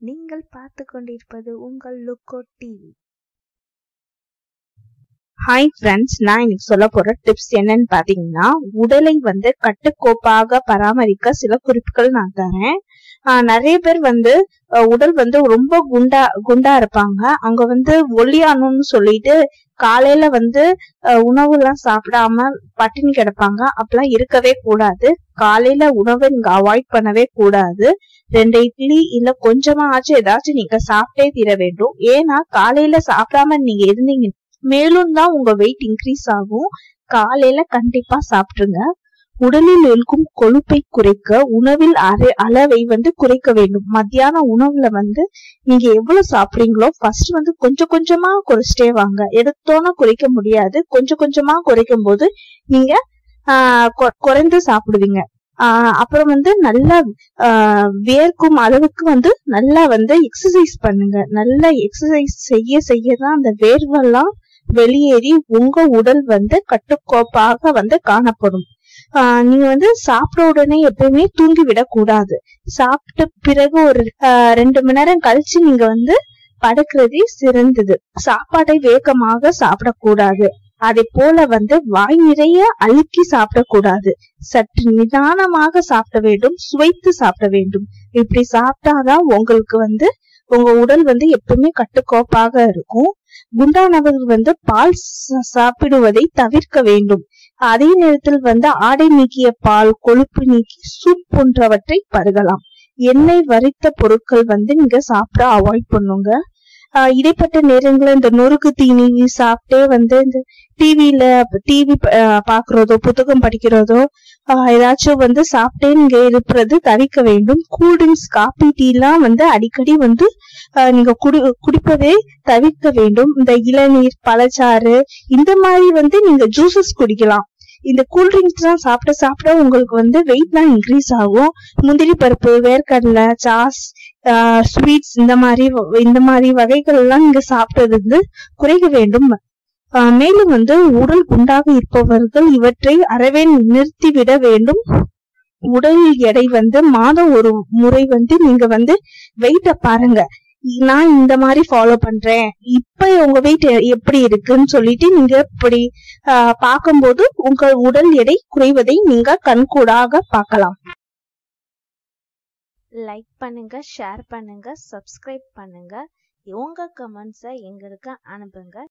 நீங்கள் பார்த்து கொண்டிருப்பது உங்கள் லுக்கோ டிவி ஹாய் ஃப்ரெண்ட்ஸ் நான் இன்னைக்கு சொல்ல போற டிப்ஸ் என்னன்னு பாத்தீங்கன்னா உடலை வந்து கட்டுக்கோப்பாக பராமரிக்க சில குறிப்புகள் நான் தரேன் ஆஹ் நிறைய பேர் வந்து அஹ் உடல் வந்து ரொம்ப குண்டா குண்டா இருப்பாங்க அங்க வந்து ஒல்லியானோன்னு சொல்லிட்டு காலையில வந்து அஹ் உணவு எல்லாம் சாப்பிடாம பட்டினி கிடப்பாங்க அப்பெல்லாம் இருக்கவே கூடாது காலையில உணவை நீங்க அவாய்ட் பண்ணவே கூடாது ரெண்டு இட்லி இல்ல கொஞ்சமா ஆச்சும் ஏதாச்சும் நீங்க சாப்பிட்டே தீர வேண்டும் ஏன்னா காலையில சாப்பிடாம நீங்க இருந்தீங்க மேலும் தான் உங்க வெயிட் இன்க்ரீஸ் ஆகும் காலையில கண்டிப்பா சாப்பிட்டுருங்க உடலில் இருக்கும் கொழுப்பை குறைக்க உணவில் அரை அளவை வந்து குறைக்க வேண்டும் மத்தியான உணவுல வந்து நீங்க எவ்வளவு சாப்பிடுறீங்களோ ஃபர்ஸ்ட் வந்து கொஞ்சம் கொஞ்சமா குறைச்சிட்டே வாங்க எடுத்தோன்னே குறைக்க முடியாது கொஞ்சம் கொஞ்சமா குறைக்கும் போது நீங்க ஆஹ் கொ- குறைந்து சாப்பிடுவீங்க ஆஹ் அப்புறம் வந்து நல்லா ஆஹ் வேர்க்கும் அளவுக்கு வந்து நல்லா வந்து எக்ஸசைஸ் பண்ணுங்க நல்லா எக்ஸசைஸ் செய்ய செய்ய தான் அந்த வேர்வெல்லாம் வெளியேறி உங்க உடல் வந்து கட்டுக்கோப்பாக வந்து காணப்படும் ஆஹ் நீங்க வந்து சாப்பிட்ட உடனே எப்பவுமே தூங்கி விடக்கூடாது சாப்பிட்ட பிறகு ஒரு ஆஹ் ரெண்டு மணி நேரம் கழிச்சு நீங்க வந்து படுக்கிறதே சிறந்தது சாப்பாட்டை வேகமாக சாப்பிடக்கூடாது அதே போல வந்து வாய் நிறைய அழுக்கி சாப்பிடக்கூடாது சற்று நிதானமாக சாப்பிட வேண்டும் சுவைத்து சாப்பிட வேண்டும் இப்படி சாப்பிட்டாதான் உங்களுக்கு வந்து உங்க உடல் வந்து எப்பவுமே கட்டுக்கோப்பாக இருக்கும் குண்டானவர்கள் வந்து பால் ச- சாப்பிடுவதை தவிர்க்க வேண்டும் அதே நேரத்தில் வந்து ஆடை நீக்கிய பால் கொழுப்பு நீக்கி சூப் போன்றவற்றை பருகலாம் எண்ணெய் வரித்த பொருட்கள் வந்து நீங்க சாப்பிட அவாய்ட் பண்ணுங்க ஆஹ் இடைப்பட்ட நேரங்கள்ல இந்த நொறுக்கு தீனி சாப்பிட்டே வந்து இந்த டிவில டிவி பாக்குறதோ புத்தகம் படிக்கிறதோ ஆஹ் ஏதாச்சும் வந்து சாப்பிட்டே நீங்க இருப்பது தவிர்க்க வேண்டும் கூல்ட்ரிங்க்ஸ் காபி டீ எல்லாம் வந்து அடிக்கடி வந்து ஆஹ் நீங்க குடி குடிப்பதை தவிர்க்க வேண்டும் இந்த இளநீர் பழச்சாறு இந்த மாதிரி வந்து நீங்க ஜூசஸ் குடிக்கலாம் இந்த கூல்ட்ரிங்க்ஸ் எல்லாம் சாப்பிட சாப்பிட உங்களுக்கு வந்து வெயிட் தான் இன்க்ரீஸ் ஆகும் முந்திரி பருப்பு வேர்க்கடலை சாஸ் ஸ்வீட்ஸ் இந்த மாதிரி வ- இந்த மாதிரி வகைகள் எல்லாம் நீங்க சாப்பிட்டது வந்து குறைக்க வேண்டும் ஆஹ் மேலும் வந்து உடல் குண்டாக இருப்பவர்கள் இவற்றை அறவே நிறுத்திவிட வேண்டும் உடல் எடை வந்து மாதம் ஒரு முறை வந்து நீங்க வந்து வெயிட்ட பாருங்க நான் இந்த மாதிரி ஃபாலோ பண்றேன் இப்ப உங்க வெயிட் எப்படி இருக்குன்னு சொல்லிட்டு நீங்க இப்படி ஆஹ் பார்க்கும்போது உங்க உடல் எடை குறைவதை நீங்க கண்கூடாக பார்க்கலாம் லைக் பண்ணுங்க ஷேர் பண்ணுங்க சப்ஸ்கிரைப் பண்ணுங்க உங்க கமெண்ட்ஸை எங்களுக்கு அனுப்புங்க